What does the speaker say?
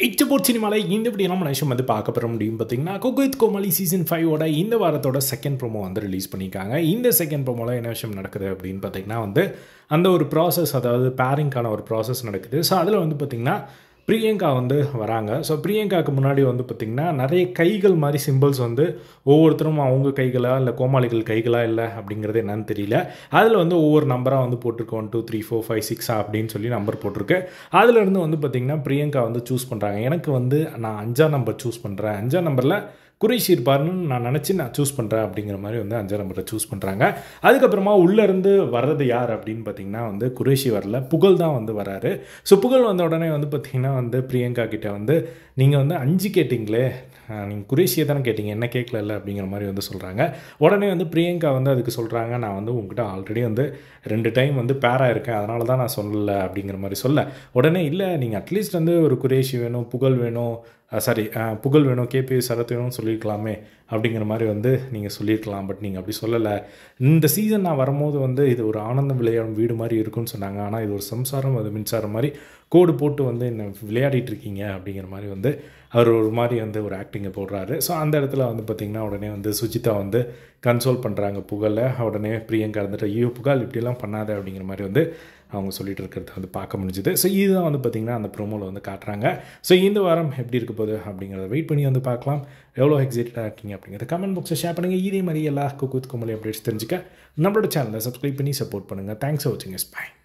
இச்சபோர்ட் சினிமாவில் இந்த இப்படி நம்ம நிமிஷம் வந்து பார்க்க பெற முடியும் பார்த்தீங்கன்னா குக்வித் கோமாளி சீசன் ஃபைவோட இந்த வாரத்தோட செகண்ட் ப்ரோமோ வந்து ரிலீஸ் பண்ணியிருக்காங்க இந்த செகண்ட் ப்ரோமோவில் என்ன விஷயம் நடக்குது அப்படின்னு பார்த்தீங்கன்னா வந்து அந்த ஒரு ப்ராசஸ் அதாவது பேரிங்க்கான ஒரு ப்ராசஸ் நடக்குது ஸோ அதில் வந்து பார்த்திங்கன்னா பிரியங்கா வந்து வராங்க ஸோ பிரியங்காவுக்கு முன்னாடி வந்து பார்த்திங்கன்னா நிறைய கைகள் மாதிரி சிம்பிள்ஸ் வந்து ஒவ்வொருத்தரும் அவங்க கைகளா இல்லை கோமாளிகள் கைகளா இல்லை அப்படிங்கிறது என்னன்னு தெரியல அதில் வந்து ஒவ்வொரு நம்பராக வந்து போட்டிருக்கு one two three four five சிக்ஸா அப்படின்னு சொல்லி நம்பர் போட்டிருக்கு அதுலேருந்து வந்து பார்த்திங்கன்னா பிரியங்கா வந்து சூஸ் பண்ணுறாங்க எனக்கு வந்து நான் அஞ்சாம் நம்பர் சூஸ் பண்ணுறேன் அஞ்சாம் நம்பரில் குறைஷி இருப்பார்னு நான் நினச்சி நான் சூஸ் பண்ணுறேன் அப்படிங்கிற மாதிரி வந்து அஞ்சாம் நம்பரை சூஸ் பண்ணுறாங்க அதுக்கப்புறமா உள்ளேருந்து வர்றது யார் அப்படின்னு பார்த்தீங்கன்னா வந்து குறைஷி வரல புகழ் தான் வந்து வராரு ஸோ புகழ் வந்த உடனே வந்து பார்த்திங்கன்னா வந்து பிரியங்கா கிட்ட வந்து நீங்கள் வந்து அஞ்சு கேட்டிங்களே நீங்கள் குரேஷியை தானே கேட்டிங்க என்ன கேட்கல அப்படிங்கிற மாதிரி வந்து சொல்கிறாங்க உடனே வந்து பிரியங்கா வந்து அதுக்கு சொல்கிறாங்க நான் வந்து உங்ககிட்ட ஆல்ரெடி வந்து ரெண்டு டைம் வந்து பேராக இருக்கேன் அதனால தான் நான் சொல்லலை அப்படிங்கிற மாதிரி சொல்ல உடனே இல்லை நீங்கள் அட்லீஸ்ட் வந்து ஒரு குரேஷி வேணும் புகழ் வேணும் சாரி புகழ் வேணும் கேபி சரத் வேணும்னு சொல்லியிருக்கலாமே அப்படிங்கிற மாதிரி வந்து நீங்கள் சொல்லியிருக்கலாம் பட் நீங்கள் அப்படி சொல்லலை இந்த சீசன் நான் வரும்போது வந்து இது ஒரு ஆனந்தம் விளையாடும் வீடு மாதிரி இருக்குன்னு சொன்னாங்க ஆனால் இது ஒரு சம்சாரம் அது மின்சாரம் மாதிரி கோடு போட்டு வந்து என்ன விளையாடிட்டு இருக்கீங்க அப்படிங்கிற மாதிரி வந்து அவர் ஒரு மாதிரி வந்து ஒரு ஆக்டிங்கை போடுறாரு ஸோ அந்த இடத்துல வந்து பார்த்திங்கன்னா உடனே வந்து சுஜிதா வந்து கன்சோல் பண்ணுறாங்க புகழை உடனே பிரியங்கா இருந்துட்டு ஐயோ புகழ் இப்படிலாம் பண்ணாத அப்படிங்கிற மாதிரி வந்து அவங்க சொல்லிட்டு இருக்கிறத வந்து பார்க்க முடிஞ்சுது ஸோ இதுதான் வந்து பார்த்திங்கன்னா அந்த ப்ரோமோவில் வந்து காட்டுறாங்க ஸோ இந்த வாரம் எப்படி இருக்க போகுது அப்படிங்கிறத வெயிட் பண்ணி வந்து பார்க்கலாம் எவ்வளோ எக்ஸைட்டடாக இருக்கீங்க அப்படிங்கிறத கமெண்ட் பாக்ஸை ஷேர் பண்ணுங்கள் இதே மாதிரி எல்லா குக்குத் குமலி அப்டேட்ஸ் தெரிஞ்சுக்க நம்மளோட சேனலை சப்ஸ்கிரைப் பண்ணி சப்போர்ட் பண்ணுங்கள் தேங்க்ஸ் ஃபார் வாட்சிங் எஸ் பை